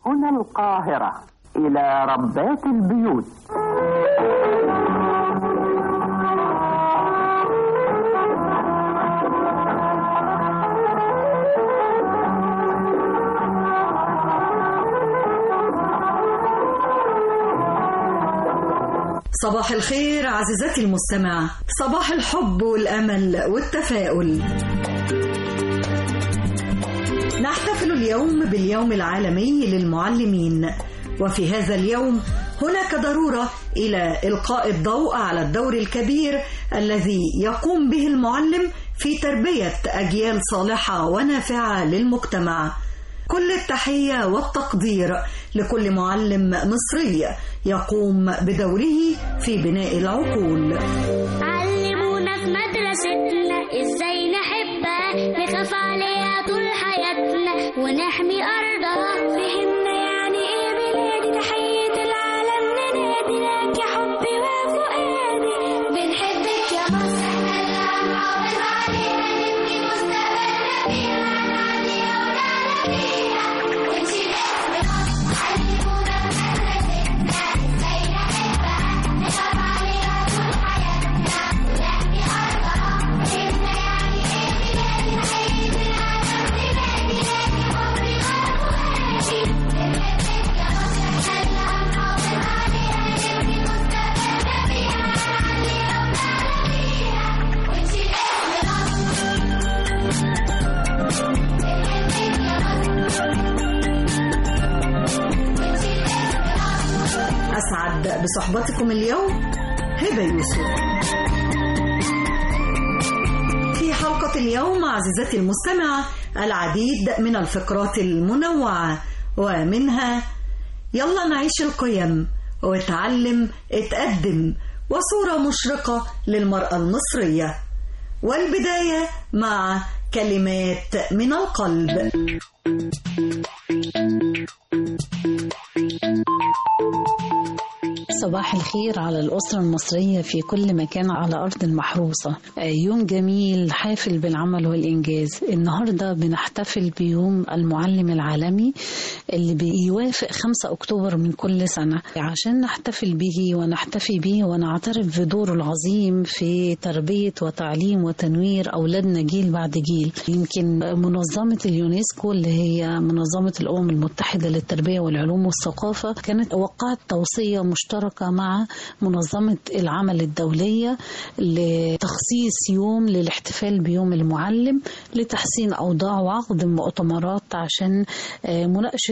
هنا القاهرة إلى ربات البيوت صباح الخير عزيزتي المستمعة صباح الحب والأمل والتفاؤل نحتفل اليوم باليوم العالمي للمعلمين وفي هذا اليوم هناك ضرورة إلى إلقاء الضوء على الدور الكبير الذي يقوم به المعلم في تربية أجيال صالحة ونافعة للمجتمع كل التحية والتقدير لكل معلم مصري يقوم بدوره في بناء العقول علمونا في مدرستنا ازاي نحبها نخاف عليها طول حياتنا ونحمي ارضها فهمنا يعني ايه بلادي تحية العالم ننادي لك يا حبي وفؤادي بنحبك يا مصر نحافظ عليها نبني مستقبلنا بيها نعلي اولادنا بيها ونشيل اسم مصر علمونا في مدرستنا ازاي نحبها نخاف عليها طول حياتنا ونحمي ارضها فهمنا يعني ايه بلادي تحية العالم ننادي لك يا حبي وفؤادي بنحبك يا مصر نحافظ عليها نبني مستقبلنا بيها نعلي اولادنا بيها ونشيل اسم مصر أسعد بصحبتكم اليوم هبة يوسف في حلقة اليوم عزيزتي المستمعة العديد من الفقرات المنوعة ومنها يلا نعيش القيم وتعلم اتقدم وصورة مشرقة للمرأة المصرية والبداية مع كلمات من القلب صباح الخير على الأسرة المصرية في كل مكان على أرض المحروسة يوم جميل حافل بالعمل والإنجاز النهاردة بنحتفل بيوم المعلم العالمي اللي بيوافق 5 أكتوبر من كل سنة عشان نحتفل به ونحتفي به ونعترف بدوره العظيم في تربية وتعليم وتنوير أولادنا جيل بعد جيل يمكن منظمة اليونسكو اللي هي منظمة الأمم المتحدة للتربية والعلوم والثقافة كانت وقعت توصية مشتركة مع منظمة العمل الدولية لتخصيص يوم للاحتفال بيوم المعلم لتحسين أوضاع وعقد مؤتمرات عشان مناقشة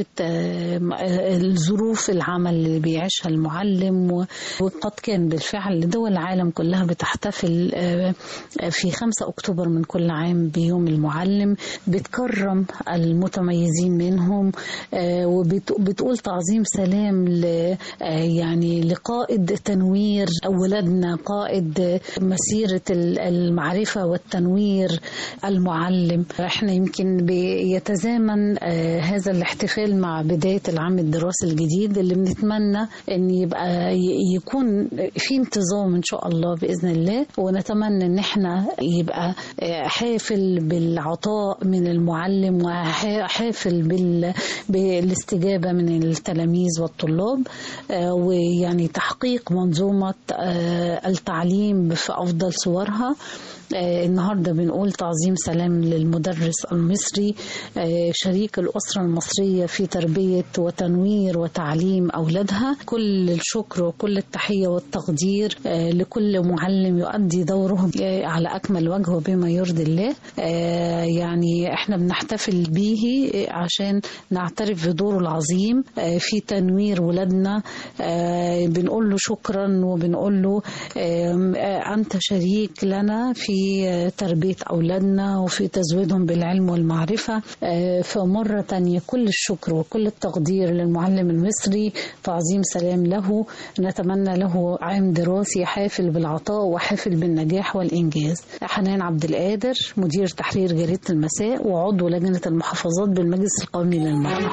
الظروف العمل اللي بيعيشها المعلم وقد كان بالفعل دول العالم كلها بتحتفل في 5 أكتوبر من كل عام بيوم المعلم بتكرم المتميزين منهم وبتقول تعظيم سلام يعني لقائد تنوير أولادنا قائد مسيرة المعرفة والتنوير المعلم احنا يمكن بيتزامن هذا الاحتفال مع بداية العام الدراسي الجديد اللي بنتمنى ان يبقى يكون في انتظام ان شاء الله بإذن الله ونتمنى ان احنا يبقى حافل بالعطاء من المعلم وحافل بالاستجابة من التلاميذ والطلاب ويعني تحقيق منظومة التعليم في أفضل صورها النهارده بنقول تعظيم سلام للمدرس المصري شريك الأسرة المصرية في تربية وتنوير وتعليم أولادها كل الشكر وكل التحية والتقدير لكل معلم يؤدي دوره على أكمل وجه وبما يرضي الله يعني احنا بنحتفل به عشان نعترف بدوره العظيم في تنوير ولادنا بنقول له شكرا وبنقول له أنت شريك لنا في تربية أولادنا وفي تزويدهم بالعلم والمعرفة فمرة تانية كل الشكر وكل التقدير للمعلم المصري تعظيم سلام له نتمنى له عام دراسي حافل بالعطاء وحافل بالنجاح والإنجاز حنان عبد القادر مدير تحرير جريدة المساء وعضو لجنة المحافظات بالمجلس القومي للمرأة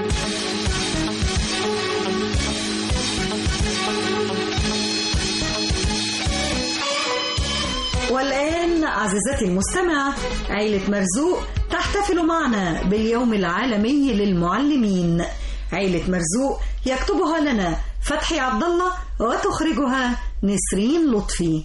والآن عزيزتي المستمعة عيلة مرزوق تحتفل معنا باليوم العالمي للمعلمين عيلة مرزوق يكتبها لنا فتحي عبد الله وتخرجها نسرين لطفي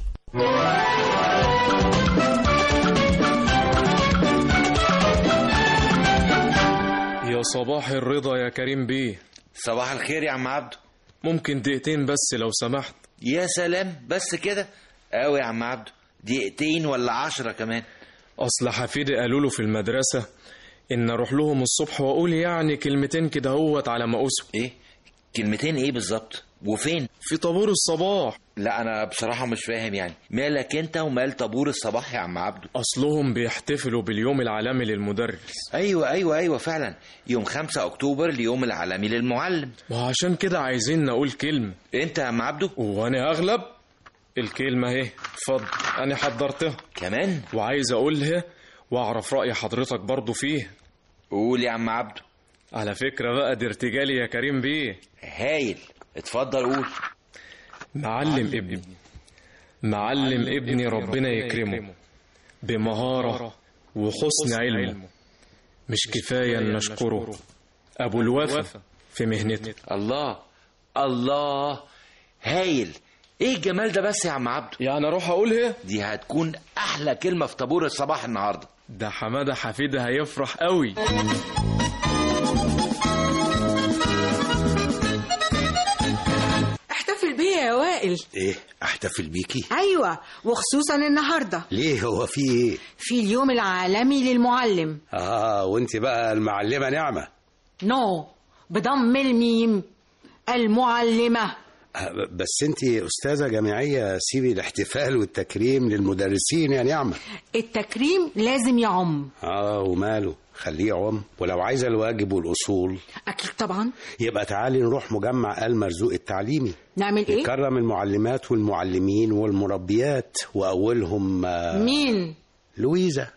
يا صباح الرضا يا كريم بيه صباح الخير يا عم عبده ممكن دقيقتين بس لو سمحت يا سلام بس كده قوي يا عم عبده دقيقتين ولا عشرة كمان اصل حفيدي قالوا له في المدرسة ان اروح لهم الصبح واقول يعني كلمتين كده هوت على مقاسهم ايه كلمتين ايه بالظبط وفين في طابور الصباح لا انا بصراحة مش فاهم يعني مالك انت ومال طابور الصباح يا عم عبده اصلهم بيحتفلوا باليوم العالمي للمدرس ايوه ايوه ايوه فعلا يوم 5 اكتوبر اليوم العالمي للمعلم وعشان كده عايزين نقول كلمة انت يا عم عبده وانا اغلب الكلمة اهي اتفضل انا حضرتها كمان وعايز اقولها واعرف رأي حضرتك برضو فيه قول يا عم عبده على فكرة بقى دي ارتجالي يا كريم بيه هايل اتفضل قول معلم ابني معلم ابني ربنا يكرمه بمهارة وحسن علمه مش كفاية ان نشكره ابو الوفا في مهنته الله الله هايل ايه الجمال ده بس يا عم عبده يعني اروح اقولها دي هتكون احلى كلمة في طابور الصباح النهاردة ده حمادة حفيدة هيفرح قوي احتفل بيا يا وائل ايه احتفل بيكي ايوه وخصوصا النهارده ليه هو في ايه في اليوم العالمي للمعلم اه وانت بقى المعلمه نعمه نو بضم الميم المعلمه آه بس انت استاذه جامعيه سيبي الاحتفال والتكريم للمدرسين يا نعمه التكريم لازم يعم اه وماله خليه يعم ولو عايزه الواجب والاصول اكيد طبعا يبقى تعالي نروح مجمع آل مرزوق التعليمي نعمل ايه نكرم المعلمات والمعلمين والمربيات واولهم آه، مين لويزا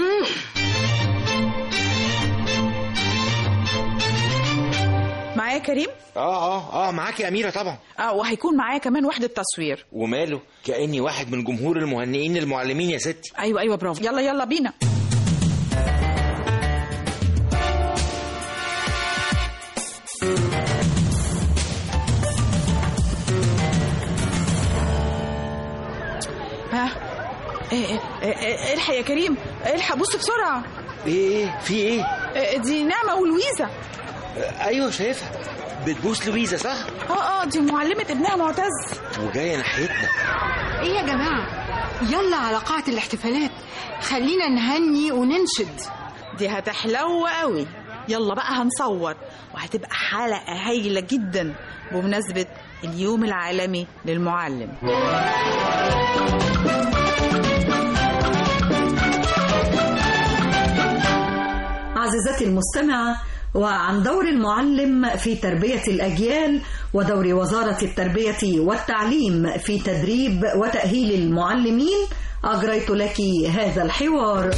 معايا كريم اه اه اه معاك يا اميره طبعا اه وهيكون معايا كمان وحدة تصوير وماله كاني واحد من جمهور المهنئين المعلمين يا ستي ايوه ايوه برافو يلا يلا بينا ها إيه إيه إيه إيه الحق يا كريم الحق بص بسرعة ايه ايه في ايه إيه دي نعمة ولويزا آه، ايوه شايفها بتبوس لويزا صح اه اه دي معلمة ابنها معتز وجايه ناحيتنا ايه يا جماعه يلا على قاعه الاحتفالات خلينا نهني وننشد دي هتحلو قوي يلا بقى هنصور وهتبقى حلقة هايلة جدا بمناسبة اليوم العالمي للمعلم عزيزتي المستمعة وعن دور المعلم في تربية الأجيال ودور وزارة التربية والتعليم في تدريب وتأهيل المعلمين أجريت لك هذا الحوار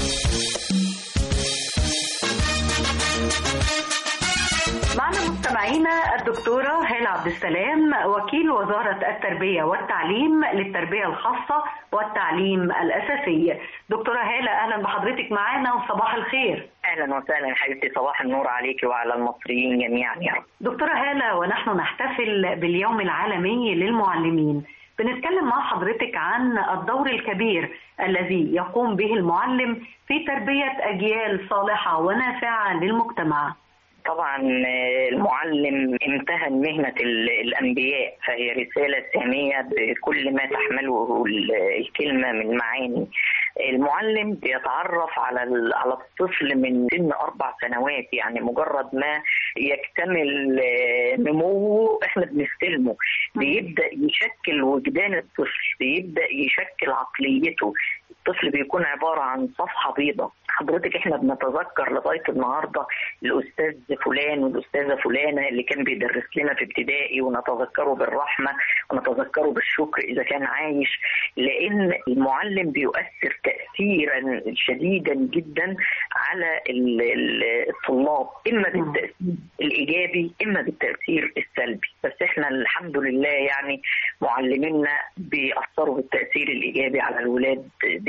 معنا مستمعينا الدكتورة هالة عبد السلام وكيل وزارة التربية والتعليم للتربية الخاصة والتعليم الأساسي دكتورة هالة أهلا بحضرتك معانا وصباح الخير اهلا وسهلا يا حبيبتي صباح النور عليك وعلى المصريين جميعا يا رب دكتورة هالة ونحن نحتفل باليوم العالمي للمعلمين بنتكلم مع حضرتك عن الدور الكبير الذي يقوم به المعلم في تربية أجيال صالحة ونافعة للمجتمع طبعا آه، المعلم امتهن مهنة ال- الأنبياء فهي رسالة سامية بكل ما تحمله ال- الكلمة من معاني المعلم بيتعرف على ال- على الطفل من سن أربع سنوات يعني مجرد ما يكتمل آه، نموه احنا بنستلمه بيبدأ يشكل وجدان الطفل بيبدأ يشكل عقليته الطفل بيكون عبارة عن صفحة بيضاء حضرتك احنا بنتذكر لغاية النهاردة الأستاذ فلان والأستاذة فلانة اللي كان بيدرس لنا في ابتدائي ونتذكره بالرحمة ونتذكره بالشكر إذا كان عايش لأن المعلم بيؤثر تأثيرا شديدا جدا على ال- ال- الطلاب إما بالتأثير الإيجابي إما بالتأثير السلبي بس احنا الحمد لله يعني معلمينا بيأثروا بالتأثير الإيجابي على الولاد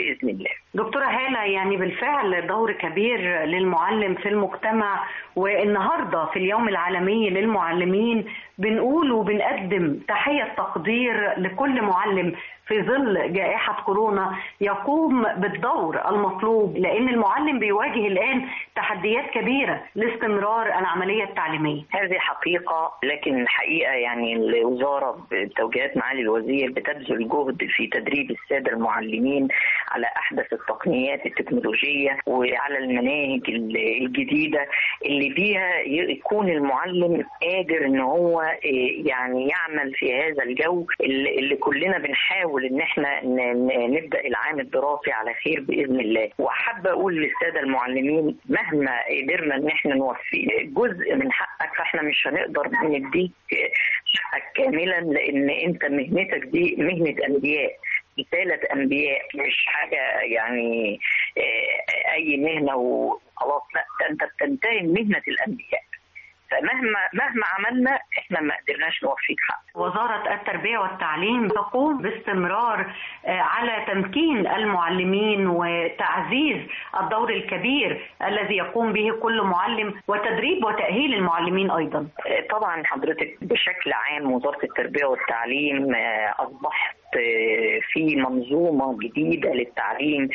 باذن الله. دكتورة هالة يعني بالفعل دور كبير للمعلم في المجتمع والنهارده في اليوم العالمي للمعلمين بنقول وبنقدم تحية تقدير لكل معلم في ظل جائحة كورونا يقوم بالدور المطلوب لأن المعلم بيواجه الآن تحديات كبيرة لاستمرار العملية التعليمية هذه حقيقة لكن الحقيقة يعني الوزارة بتوجيهات معالي الوزير بتبذل جهد في تدريب السادة المعلمين على أحدث التقنيات التكنولوجية وعلى المناهج الجديدة اللي بيها يكون المعلم قادر ان هو يعني يعمل في هذا الجو اللي كلنا بنحاول ان احنا نبدا العام الدراسي على خير باذن الله واحب اقول للساده المعلمين مهما قدرنا ان احنا نوفي جزء من حقك فاحنا مش هنقدر نديك حقك كاملا لان انت مهنتك دي مهنه انبياء رسالة أنبياء مش حاجة يعني أي مهنة وخلاص لا ده أنت بتنتهي مهنة الأنبياء فمهما مهما عملنا احنا ما قدرناش نوفيك حق. وزارة التربية والتعليم تقوم باستمرار على تمكين المعلمين وتعزيز الدور الكبير الذي يقوم به كل معلم وتدريب وتأهيل المعلمين أيضا. طبعا حضرتك بشكل عام وزارة التربية والتعليم أصبحت في منظومة جديدة للتعليم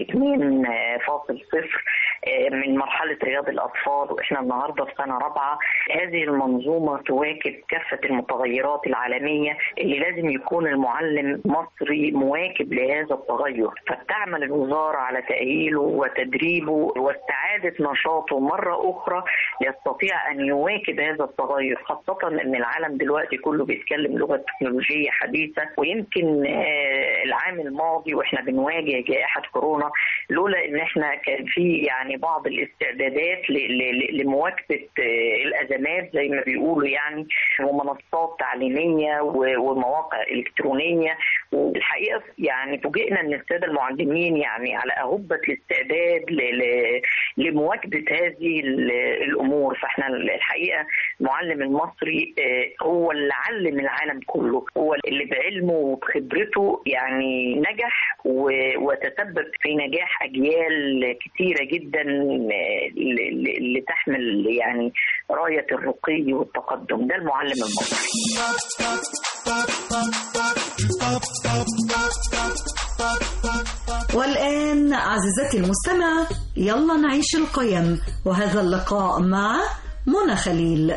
2.0 من مرحلة رياض الأطفال وإحنا النهاردة في سنة رابعة هذه المنظومة تواكب كافة المتغيرات العالمية اللي لازم يكون المعلم مصري مواكب لهذا التغير فبتعمل الوزارة على تأهيله وتدريبه واستعادة نشاطه مرة أخرى يستطيع أن يواكب هذا التغير خاصة أن العالم دلوقتي كله بيتكلم لغة تكنولوجية حديثة ويمكن العام الماضي واحنا بنواجه جائحه كورونا لولا ان احنا كان في يعني بعض الاستعدادات لمواكبه الازمات زي ما بيقولوا يعني ومنصات تعليميه ومواقع الكترونيه والحقيقه يعني فوجئنا ان الساده المعلمين يعني على اهبه الاستعداد لمواكبه هذه الامور فاحنا الحقيقه المعلم المصري هو اللي علم العالم كله هو اللي بعلمه وبخبرته يعني نجح وتسبب في نجاح اجيال كثيره جدا اللي تحمل يعني رايه الرقي والتقدم ده المعلم المصري والآن عزيزتي المستمعة يلا نعيش القيم وهذا اللقاء مع منى خليل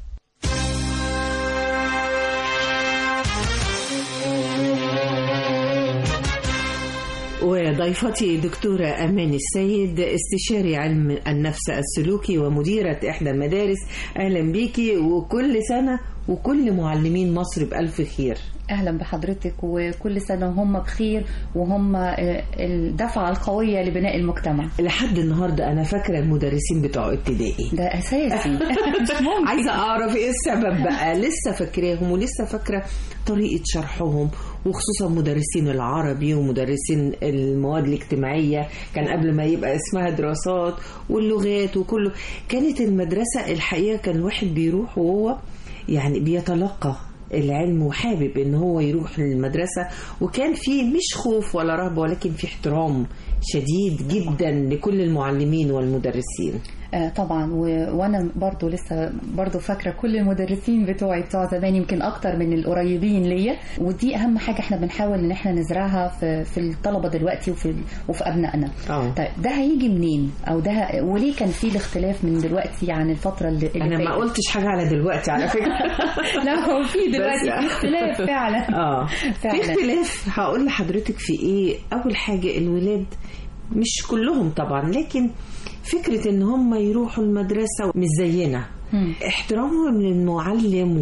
وضيفتي دكتورة أمان السيد استشاري علم النفس السلوكي ومديرة إحدى المدارس أهلا بيكي وكل سنة وكل معلمين مصر بألف خير اهلا بحضرتك وكل سنه وهم بخير وهم الدفعه القويه لبناء المجتمع لحد النهارده انا فاكره المدرسين بتوع ابتدائي ده اساسي عايزه اعرف ايه السبب بقى لسه فاكراهم ولسه فاكره طريقه شرحهم وخصوصا مدرسين العربي ومدرسين المواد الاجتماعيه كان قبل ما يبقى اسمها دراسات واللغات وكله كانت المدرسه الحقيقه كان الواحد بيروح وهو يعني بيتلقى العلم وحابب ان هو يروح للمدرسه وكان في مش خوف ولا رهبه ولكن في احترام شديد جدا لكل المعلمين والمدرسين آه طبعا و... وانا برضو لسه برضو فاكره كل المدرسين بتوعي بتوع زمان يمكن اكتر من القريبين ليا ودي اهم حاجه احنا بنحاول ان احنا نزرعها في, في الطلبه دلوقتي وفي وفي ابنائنا أوه. طيب ده هيجي منين او ده وليه كان في الاختلاف من دلوقتي عن الفتره اللي, اللي انا ما قلتش حاجه على دلوقتي على فكره لا هو في دلوقتي في اختلاف فعلا اه في اختلاف هقول لحضرتك في ايه اول حاجه الولاد مش كلهم طبعا لكن فكرة ان هم يروحوا المدرسة مش زينا احترامهم للمعلم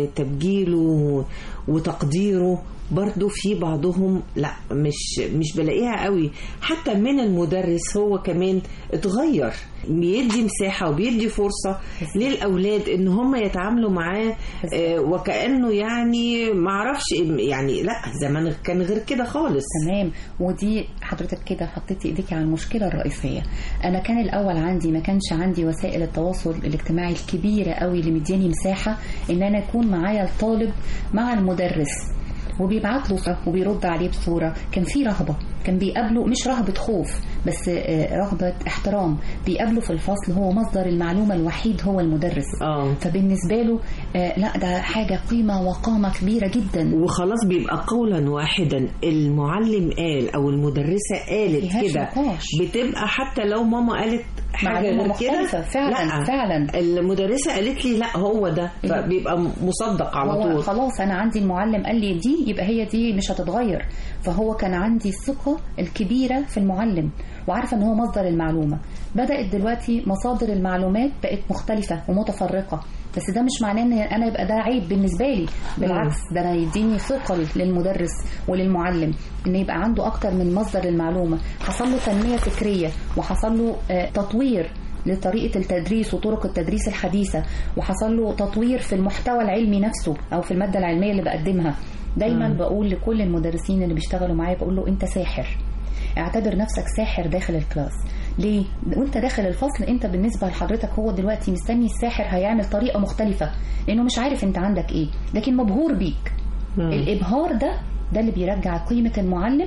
وتبجيله وتقديره برضو في بعضهم لا مش مش بلاقيها قوي حتى من المدرس هو كمان اتغير بيدي مساحة وبيدي فرصة للأولاد إن هم يتعاملوا معاه آه وكأنه يعني معرفش يعني لا زمان كان غير كده خالص تمام ودي حضرتك كده حطيتي ايديكي على المشكلة الرئيسية أنا كان الأول عندي ما كانش عندي وسائل التواصل الاجتماعي الكبيرة قوي اللي مدياني مساحة إن أنا أكون معايا الطالب مع المدرس وبيبعت له صورة وبيرد عليه بصورة كان في رهبة كان بيقابله مش رهبة خوف بس آه، رهبة احترام بيقابله في الفصل هو مصدر المعلومة الوحيد هو المدرس اه فبالنسبة له آه، لا ده حاجة قيمة وقامة كبيرة جدا وخلاص بيبقى قولا واحدا المعلم قال او المدرسه قالت فيهاش كده نقاش. بتبقى حتى لو ماما قالت حاجه معلومة غير كده مختلفة. فعلاً، لا فعلاً. المدرسه قالت لي لا هو ده فبيبقى مصدق على هو طول خلاص انا عندي المعلم قال لي دي يبقى هي دي مش هتتغير فهو كان عندي الثقه الكبيره في المعلم وعارفه ان هو مصدر المعلومه بدات دلوقتي مصادر المعلومات بقت مختلفه ومتفرقه بس ده مش معناه ان انا يبقى ده عيب بالنسبه لي بالعكس ده انا يديني ثقل للمدرس وللمعلم ان يبقى عنده اكتر من مصدر المعلومه حصل له تنميه فكريه وحصل له آه، تطوير لطريقة التدريس وطرق التدريس الحديثة وحصل له تطوير في المحتوى العلمي نفسه أو في المادة العلمية اللي بقدمها دايما مم. بقول لكل المدرسين اللي بيشتغلوا معايا بقول له أنت ساحر اعتبر نفسك ساحر داخل الكلاس ليه؟ وانت داخل الفصل انت بالنسبة لحضرتك هو دلوقتي مستني الساحر هيعمل طريقة مختلفة لانه مش عارف انت عندك ايه لكن مبهور بيك الابهار ده ده اللي بيرجع قيمة المعلم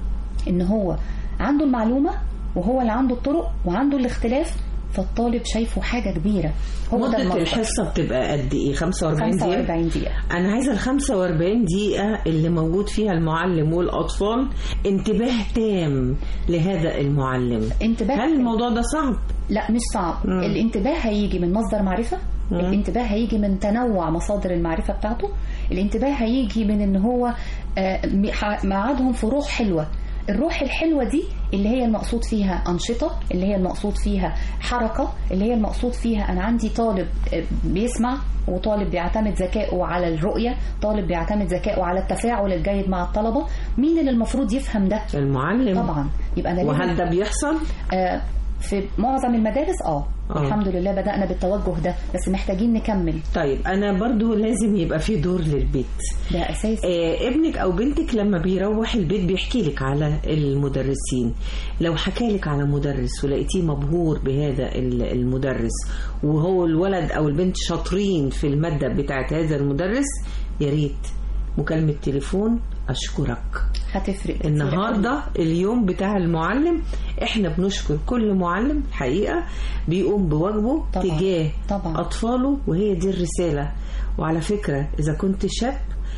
ان هو عنده المعلومة وهو اللي عنده الطرق وعنده الاختلاف فالطالب شايفه حاجة كبيرة هو ده مدة المصدر. الحصة بتبقى قد ايه 45 دقيقة 45 دقيقة أنا عايزة ال 45 دقيقة اللي موجود فيها المعلم والأطفال انتباه تام لهذا المعلم انتباه هل الموضوع ده صعب؟ لا مش صعب مم. الانتباه هيجي من مصدر معرفة مم. الانتباه هيجي من تنوع مصادر المعرفة بتاعته الانتباه هيجي من ان هو آه، م- ح- ميعادهم في روح حلوة الروح الحلوة دي اللي هي المقصود فيها أنشطة اللي هي المقصود فيها حركة اللي هي المقصود فيها أنا عندي طالب آه، بيسمع وطالب بيعتمد ذكائه على الرؤية طالب بيعتمد ذكائه على التفاعل الجيد مع الطلبة مين اللي المفروض يفهم ده المعلم طبعا يبقى أنا وهل لازم- ده بيحصل؟ آه، في معظم المدارس اه آه. الحمد لله بدأنا بالتوجه ده بس محتاجين نكمل طيب أنا برضو لازم يبقى في دور للبيت ده أساسي آه ابنك أو بنتك لما بيروح البيت بيحكي لك على المدرسين لو حكى لك على مدرس ولقيتيه مبهور بهذا ال- المدرس وهو الولد أو البنت شاطرين في المادة بتاعت هذا المدرس يا ريت مكالمة تليفون أشكرك هتفرق كتير النهاردة اليوم بتاع المعلم احنا بنشكر كل معلم الحقيقة بيقوم بواجبه طبعاً. تجاه طبعاً. أطفاله وهي دي الرسالة وعلى فكرة إذا كنت شاب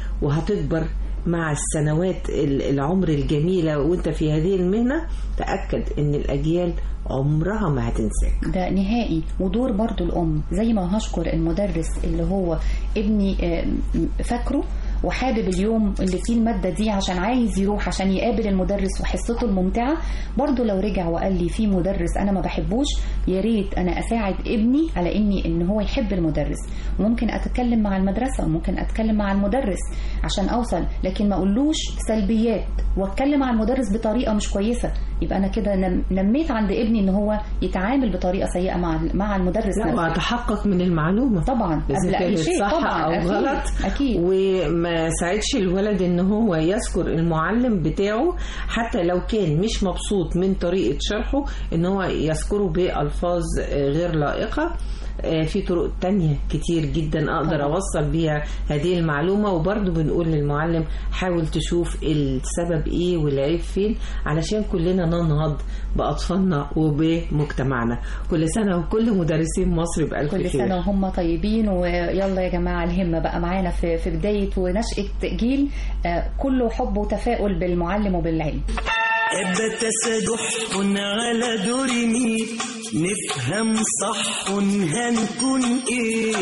وهتكبر مع السنوات ال- العمر الجميلة وانت في هذه المهنة تأكد ان الأجيال عمرها ما هتنساك ده نهائي ودور برضو الأم زي ما هشكر المدرس اللي هو ابني آه، فاكره وحابب اليوم اللي فيه المادة دي عشان عايز يروح عشان يقابل المدرس وحصته الممتعة برضو لو رجع وقال لي في مدرس أنا ما بحبوش يا ريت أنا أساعد ابني على إني إن هو يحب المدرس وممكن أتكلم مع المدرسة وممكن أتكلم مع المدرس عشان أوصل لكن ما أقولوش سلبيات وأتكلم مع المدرس بطريقة مش كويسة يبقى أنا كده نم- نميت عند ابني إن هو يتعامل بطريقة سيئة مع مع المدرس لا نفسه. وأتحقق من المعلومة طبعا إذا قبل أي كانت شيء صح طبعا أو أكيد. غلط أكيد وما ساعدش الولد ان هو يذكر المعلم بتاعه حتى لو كان مش مبسوط من طريقة شرحه ان هو يذكره بألفاظ آه، غير لائقة آه، في طرق تانية كتير جدا اقدر طبعا. اوصل بيها هذه المعلومة وبرضه بنقول للمعلم حاول تشوف السبب ايه والعيب فين علشان كلنا ننهض بأطفالنا وبمجتمعنا كل سنة وكل مدرسين مصر بألف كل خير سنة وهم طيبين ويلا يا جماعة الهمة بقى معانا في في بداية ونشأة جيل آه، كله حب وتفاؤل بالمعلم وبالعلم بتسدح على دوري نفهم صح هنكون ايه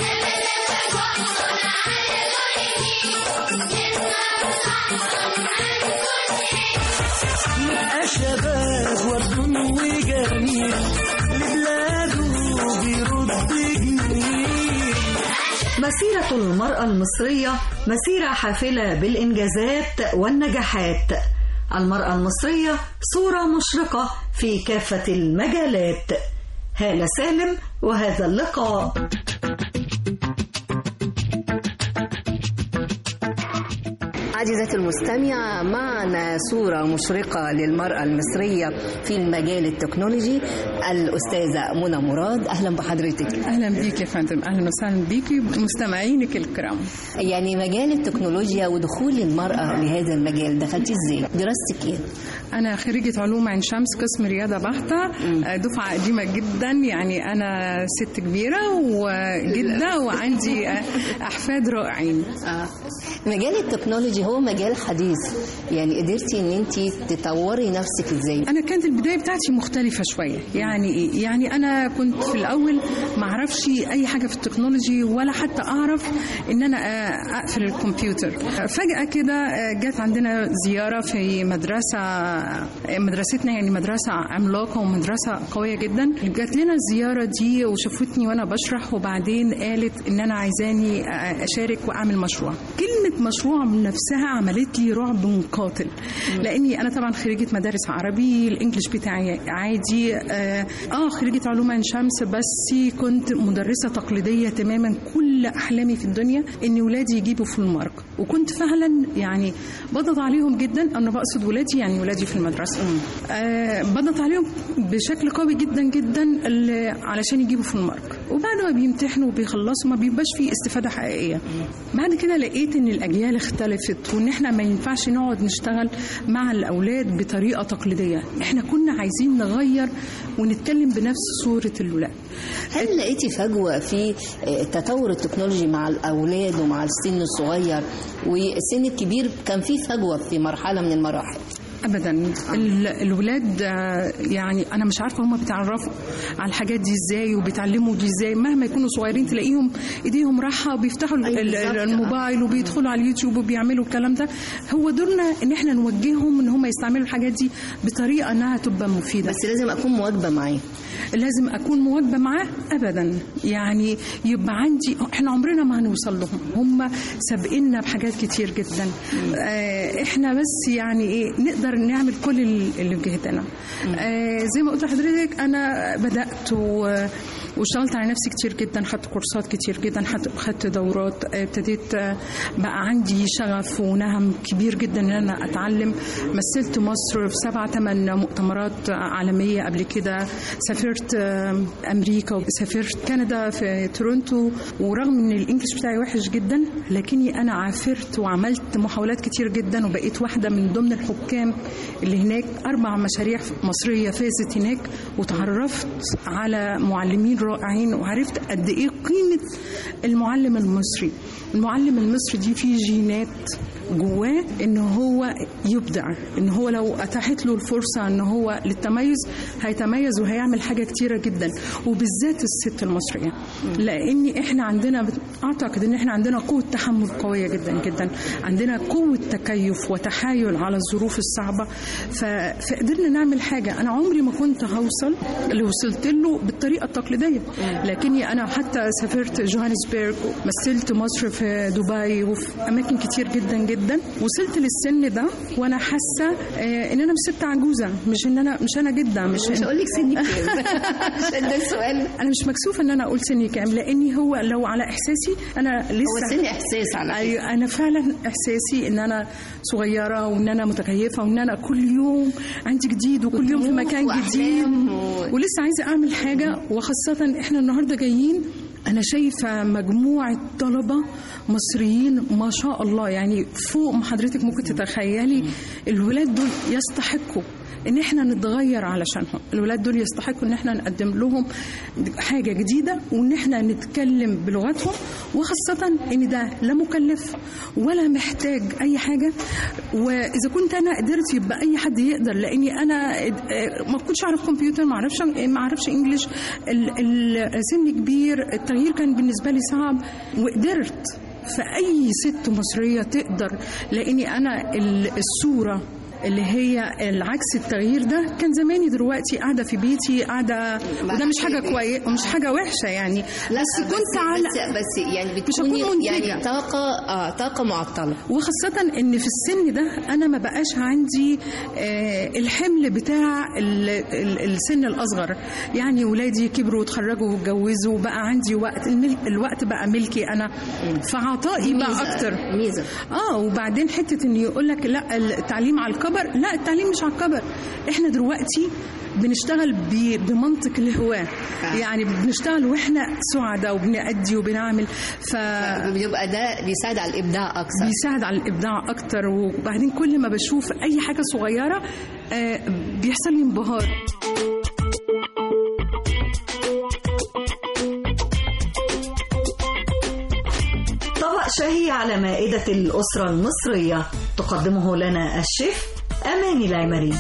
نبقى شباب ورد وجميل لبلاده بيرد جميل مسيرة المرأة المصرية مسيرة حافلة بالإنجازات والنجاحات المرأة المصرية صورة مشرقة في كافة المجالات هالة سالم وهذا اللقاء عزيزتي المستمعة معنا صورة مشرقة للمرأة المصرية في المجال التكنولوجي الأستاذة منى مراد أهلا بحضرتك اهلا بيك يا فندم اهلا وسهلا بيكي ومستمعينك الكرام يعني مجال التكنولوجيا ودخول المرأة لهذا المجال دخلتي ازاي؟ دراستك ايه؟ انا خريجه علوم عين شمس قسم رياضه بحته آه، دفعه قديمه جدا يعني انا ست كبيره وجده وعندي آه، احفاد رائعين مجال التكنولوجي هو مجال حديث يعني قدرتي ان انت تطوري نفسك ازاي؟ انا كانت البدايه بتاعتي مختلفه شويه يعني ايه يعني انا كنت في الاول ما اعرفش اي حاجه في التكنولوجي ولا حتى اعرف ان انا آه، اقفل الكمبيوتر فجاه كده آه، جت عندنا زياره في مدرسه آه، مدرستنا يعني مدرسه عملاقه ومدرسه قويه جدا جات لنا الزياره دي وشافتني وانا بشرح وبعدين قالت ان انا عايزاني آه، اشارك واعمل مشروع كلمه مشروع من نفسها عملت لي رعب قاتل لاني انا طبعا خريجه مدارس عربي الانجليش بتاعي عادي اه آه، خريجه علوم عين شمس بس كنت مدرسه تقليديه تماما كل احلامي في الدنيا ان ولادي يجيبوا في المارك وكنت فعلا يعني بضغط عليهم جدا انا بقصد ولادي يعني ولادي في المدرسه آه بضغط عليهم بشكل قوي جدا جدا ال- علشان يجيبوا في المارك وبعد ما بيمتحنوا وبيخلصوا ما بيبقاش فيه استفاده حقيقيه بعد كده لقيت ان الاجيال اختلفت وان احنا ما ينفعش نقعد نشتغل مع الاولاد بطريقه تقليديه احنا كنا عايزين نغير ونتكلم بنفس صوره الولاد هل لقيتي فجوة في آه، تطور التكنولوجي مع الأولاد ومع السن الصغير والسن الكبير كان في فجوة في مرحلة من المراحل؟ ابدا ال- الولاد آه، يعني انا مش عارفه هم بيتعرفوا على الحاجات دي ازاي وبيتعلموا دي ازاي مهما يكونوا صغيرين تلاقيهم ايديهم راحه وبيفتحوا ال- ال- بالظبط. الموبايل وبيدخلوا على اليوتيوب وبيعملوا الكلام ده هو دورنا ان احنا نوجههم ان هم يستعملوا الحاجات دي بطريقه انها تبقى مفيده بس لازم اكون مواكبه معاه لازم اكون مواكبه معاه ابدا يعني يبقى عندي احنا عمرنا ما هنوصل لهم هم سابقنا بحاجات كتير جدا آه احنا بس يعني ايه نقدر نعمل كل ال- اللي في جهتنا آه زي ما قلت لحضرتك انا بدات و واشتغلت على نفسي كتير جدا خدت كورسات كتير جدا خدت خدت دورات آه، ابتديت آه، بقى عندي شغف ونهم كبير جدا ان انا اتعلم مثلت مصر في سبع ثمان مؤتمرات عالميه قبل كده سافرت آه، امريكا وسافرت كندا في تورونتو ورغم ان الانجليش بتاعي وحش جدا لكني انا عافرت وعملت محاولات كتير جدا وبقيت واحده من ضمن الحكام اللي هناك اربع مشاريع مصريه فازت هناك وتعرفت على معلمين رائعين وعرفت قد ايه قيمه المعلم المصري المعلم المصري دي فيه جينات جواه ان هو يبدع ان هو لو اتاحت له الفرصه ان هو للتميز هيتميز وهيعمل حاجه كتيره جدا وبالذات الست المصريه لان احنا عندنا اعتقد ان احنا عندنا قوه تحمل قويه جدا جدا عندنا قوه تكيف وتحايل على الظروف الصعبه ف... فقدرنا نعمل حاجه انا عمري ما كنت هوصل اللي وصلت له بالطريقه التقليديه لكني انا حتى سافرت جوهانسبرج ومثلت مصر في دبي وفي اماكن كتير جدا جدا وصلت للسن ده وانا حاسه آه، ان انا مش ست عجوزه مش ان انا مش انا جده مش مش هقول لك سني كام عشان ده السؤال انا مش مكسوفه ان انا اقول سني كام لاني هو لو على احساسي انا لسه هو السن إحساس على فكرة. ايوه انا فعلا احساسي ان انا صغيره وان انا متكيفه وان انا كل يوم عندي جديد وكل يوم في مكان جديد ولسه عايزه اعمل حاجه وخاصه احنا النهارده جايين انا شايفه مجموعه طلبه مصريين ما شاء الله يعني فوق ما حضرتك ممكن تتخيلي الولاد دول يستحقوا ان احنا نتغير علشانهم الولاد دول يستحقوا ان احنا نقدم لهم حاجه جديده وان احنا نتكلم بلغتهم وخاصه ان ده لا مكلف ولا محتاج اي حاجه واذا كنت انا قدرت يبقى اي حد يقدر لاني انا ما كنتش اعرف كمبيوتر ما اعرفش ما اعرفش انجليش ال- السن كبير التغيير كان بالنسبه لي صعب وقدرت فأي ست مصرية تقدر لأني أنا ال- الصورة اللي هي العكس التغيير ده كان زماني دلوقتي قاعده في بيتي قاعده وده مش حاجه كويسه ومش حاجه وحشه يعني بس كنت على بس, بس يعني مش هكون بتكوني منتجة. يعني طاقه اه طاقه معطله وخاصة ان في السن ده انا ما بقاش عندي آه، الحمل بتاع ال- ال- السن الاصغر يعني ولادي كبروا واتخرجوا واتجوزوا وبقى عندي وقت المل- الوقت بقى ملكي انا فعطائي دي بقى ميزة- اكتر ميزه اه وبعدين حته ان يقول لك لا التعليم على الكبر الكبر لا التعليم مش على الكبر احنا دلوقتي بنشتغل ب- بمنطق الهواة يعني بنشتغل واحنا سعداء وبنأدي وبنعمل ف بيبقى ده بيساعد على الابداع اكثر بيساعد على الابداع اكتر وبعدين كل ما بشوف اي حاجه صغيره آه، بيحصل لي انبهار طبق شهي على مائدة الأسرة المصرية تقدمه لنا الشيف أماني العمري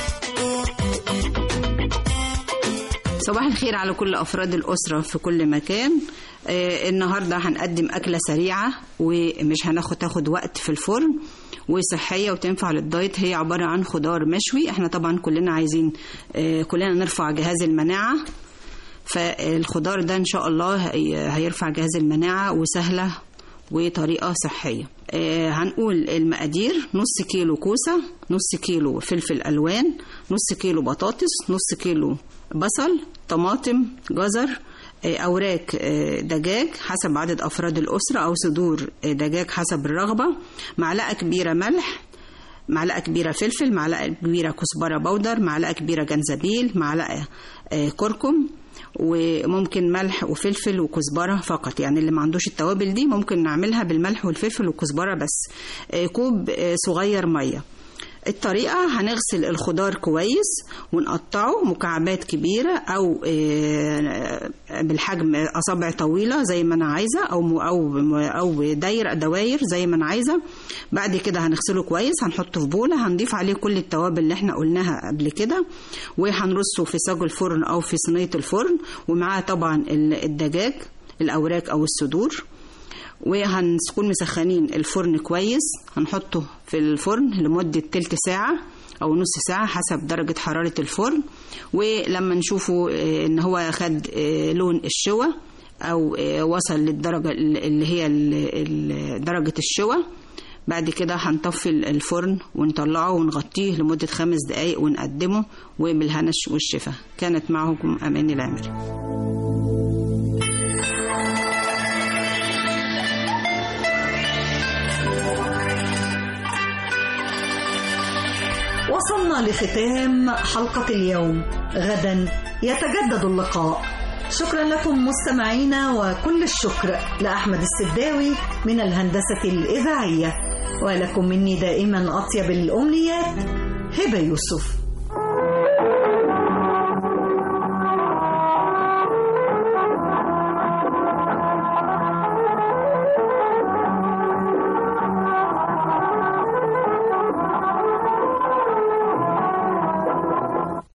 صباح الخير على كل أفراد الأسرة في كل مكان آه النهاردة هنقدم أكلة سريعة ومش هناخد تاخد وقت في الفرن وصحية وتنفع للدايت هي عبارة عن خضار مشوي احنا طبعا كلنا عايزين آه كلنا نرفع جهاز المناعة فالخضار ده ان شاء الله هي- هيرفع جهاز المناعة وسهلة وطريقة صحية آه هنقول المقادير نص كيلو كوسة نص كيلو فلفل ألوان نص كيلو بطاطس نص كيلو بصل طماطم جزر آه، أوراق آه، دجاج حسب عدد أفراد الأسرة أو صدور آه، دجاج حسب الرغبة معلقة كبيرة ملح معلقة كبيرة فلفل معلقة كبيرة كزبرة بودر معلقة كبيرة جنزبيل معلقة آه، كركم وممكن ملح وفلفل وكزبرة فقط يعني اللي ما عندوش التوابل دي ممكن نعملها بالملح والفلفل والكزبرة بس آه، كوب آه، صغير مية الطريقة هنغسل الخضار كويس ونقطعه مكعبات كبيرة أو آه، بالحجم أصابع طويلة زي ما أنا عايزة أو أو أو داير دواير زي ما أنا عايزة بعد كده هنغسله كويس هنحطه في بولة هنضيف عليه كل التوابل اللي احنا قلناها قبل كده وهنرصه في صاج الفرن أو في صينية الفرن ومعاه طبعا ال- الدجاج الأوراق أو الصدور وهنكون مسخنين الفرن كويس هنحطه في الفرن لمدة تلت ساعة أو نص ساعة حسب درجة حرارة الفرن ولما نشوفه آه، إن هو خد آه، لون الشوى أو آه، وصل للدرجة اللي هي ال- ال- درجة الشوى بعد كده هنطفي الفرن ونطلعه ونغطيه لمدة خمس دقايق ونقدمه وبالهنش والشفا كانت معكم أماني العمري وصلنا لختام حلقة اليوم غدا يتجدد اللقاء شكرا لكم مستمعينا وكل الشكر لأحمد السداوي من الهندسة الإذاعية ولكم مني دائما أطيب الأمنيات هبة يوسف